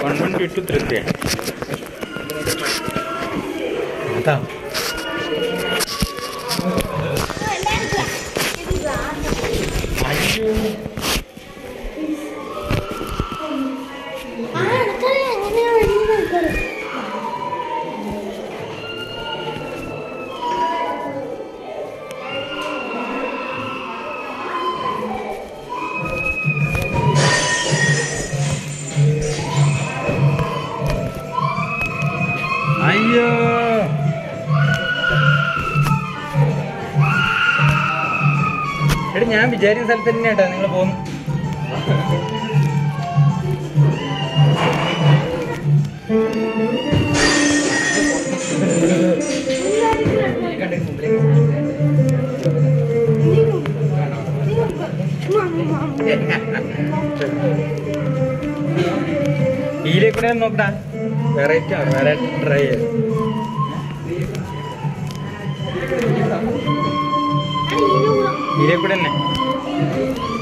one one two two three three അതാ അയ്യോ അയ്യോ എടാ ഞാൻ വിചാരിക്കുന്ന സ്ഥലത്ത് തന്നെ കേട്ടാ നിങ്ങൾ പോകുന്നു ഈലെ കൂടെ നോക്കടാ വെറൈറ്റി ആണ് വേറെ ട്രൈ ചെയ്യാം ഈലെ കൂടെ തന്നെ